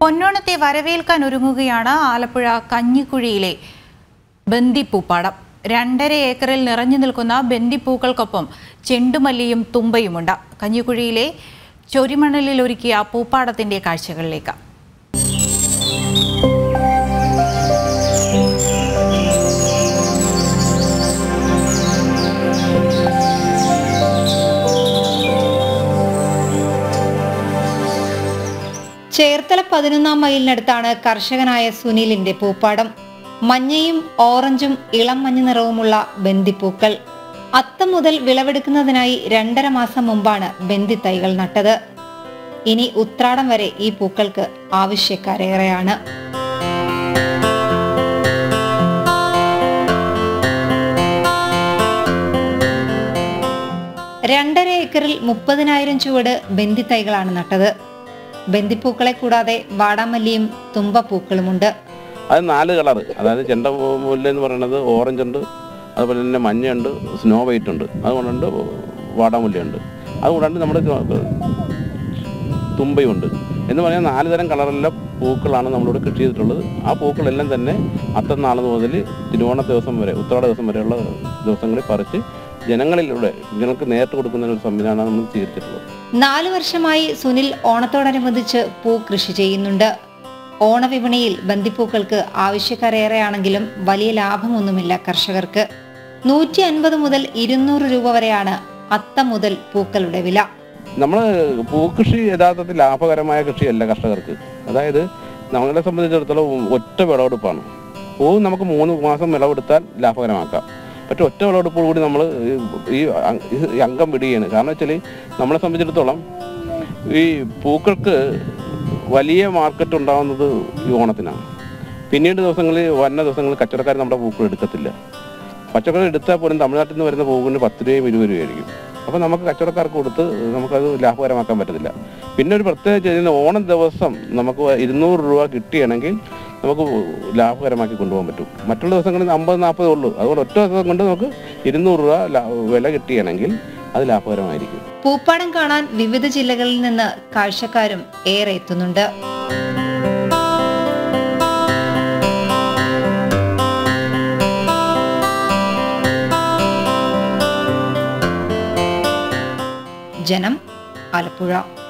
പൊന്നോണത്തെ വരവേൽക്കാൻ ഒരുങ്ങുകയാണ് ആലപ്പുഴ കഞ്ഞിക്കുഴിയിലെ ബന്ദിപ്പൂപ്പാടം രണ്ടര ഏക്കറിൽ നിറഞ്ഞു നിൽക്കുന്ന ബന്ദിപ്പൂക്കൾക്കൊപ്പം ചെണ്ടുമല്ലിയും തുമ്പയുമുണ്ട് കഞ്ഞിക്കുഴിയിലെ ചൊരിമണലിൽ ഒരുക്കിയ പൂപ്പാടത്തിന്റെ കാഴ്ചകളിലേക്ക് ചേർത്തല പതിനൊന്നാം മൈലിനടുത്താണ് കർഷകനായ സുനിലിന്റെ പൂപ്പാടം മഞ്ഞയും ഓറഞ്ചും ഇളം മഞ്ഞ നിറവുമുള്ള ബന്ദിപ്പൂക്കൾ അത്തം മുതൽ വിളവെടുക്കുന്നതിനായി രണ്ടര മാസം മുമ്പാണ് ബന്ദി തൈകൾ നട്ടത് ഇനി ഉത്രാടം വരെ ഈ പൂക്കൾക്ക് ആവശ്യക്കാരേറെയാണ് രണ്ടര ഏക്കറിൽ മുപ്പതിനായിരം ചുവട് ബന്ദി തൈകളാണ് നട്ടത് ബന്ദിപ്പൂക്കളെ കൂടാതെ വാടാമല്ലിയും തുമ്പപ്പൂക്കളുമുണ്ട് അത് നാല് കളർ അതായത് ചെണ്ട മുല്ല എന്ന് പറയുന്നത് ഓറഞ്ച് ഉണ്ട് അതുപോലെ തന്നെ മഞ്ഞയുണ്ട് സ്നോ വൈറ്റ് ഉണ്ട് അതുകൊണ്ടുണ്ട് വാടാമുല്ലയുണ്ട് അതുകൂടാണ്ട് നമ്മുടെ തുമ്പയുണ്ട് എന്ന് പറഞ്ഞാൽ നാല് തരം കളറിലെ പൂക്കളാണ് നമ്മളിവിടെ കൃഷി ചെയ്തിട്ടുള്ളത് ആ പൂക്കളെല്ലാം തന്നെ അത്തം നാൾ മുതൽ തിരുവോണ ദിവസം വരെ ഉത്രാട ദിവസം വരെയുള്ള ദിവസങ്ങളിൽ പറിച്ച് ജനങ്ങളിലൂടെ ജനങ്ങൾക്ക് നേരിട്ട് കൊടുക്കുന്ന ഒരു സംവിധാനമാണ് നമ്മൾ സ്വീകരിച്ചിട്ടുള്ളത് നാലു വർഷമായി സുനിൽ ഓണത്തോടനുബന്ധിച്ച് പൂ കൃഷി ചെയ്യുന്നുണ്ട് ഓണവിപണിയിൽ ബന്ദിപ്പൂക്കൾക്ക് ആവശ്യക്കാരേറെയാണെങ്കിലും വലിയ ലാഭമൊന്നുമില്ല കർഷകർക്ക് നൂറ്റി അൻപത് മുതൽ ഇരുന്നൂറ് രൂപ വരെയാണ് അത്തം മുതൽ പൂക്കളുടെ വില നമ്മൾ പൂക്കൃഷി യഥാർത്ഥത്തിൽ ലാഭകരമായ കൃഷിയല്ല കർഷകർക്ക് അതായത് നമ്മളെ സംബന്ധിച്ചിടത്തോളം ഒറ്റ വിളവെടുപ്പാണ് പൂ നമുക്ക് മൂന്ന് മാസം വിളവെടുത്താൽ ലാഭകരമാക്കാം പക്ഷെ ഒറ്റ വിളവെടുപ്പോട് കൂടി നമ്മൾ ഈ അ- ഈ അംഗം വിടുകയാണ് കാരണം വെച്ചാൽ നമ്മളെ സംബന്ധിച്ചിടത്തോളം ഈ പൂക്കൾക്ക് വലിയ മാർക്കറ്റ് ഉണ്ടാകുന്നത് ഈ ഓണത്തിനാണ് പിന്നീട് ദിവസങ്ങളിൽ വന്ന ദിവസങ്ങളിൽ കച്ചവടക്കാർ നമ്മുടെ പൂക്കൾ എടുക്കത്തില്ല പച്ചക്കറി എടുത്താൽ പോലും തമിഴ്നാട്ടിൽ നിന്ന് വരുന്ന പൂവിന് പത്ത് രൂപയും ഇരുപത് രൂപയായിരിക്കും അപ്പോൾ നമുക്ക് കച്ചവടക്കാർക്ക് കൊടുത്ത് നമുക്കത് ലാഭകരമാക്കാൻ പറ്റത്തില്ല പിന്നെ ഒരു പ്രത്യേക ചെയ്യുന്ന ഓണം ദിവസം നമുക്ക് ഇരുന്നൂറ് രൂപ കിട്ടിയാണെങ്കിൽ നമുക്ക് ലാഭകരമാക്കി കൊണ്ടുപോകാൻ പറ്റും മറ്റുള്ള ദിവസങ്ങളിൽ അമ്പത് നാൽപ്പത് ഉള്ളൂ അതുകൊണ്ട് ഒറ്റ ദിവസം കൊണ്ട് നമുക്ക് ഇരുന്നൂറ് രൂപ ലാ- വില കിട്ടിയാണെങ്കിൽ അത് ലാഭകരമായിരിക്കും പൂപ്പാടം കാണാൻ വിവിധ ജില്ലകളിൽ നിന്ന് കാഴ്ചക്കാരും ഏറെ എത്തുന്നുണ്ട് ജനം ആലപ്പുഴ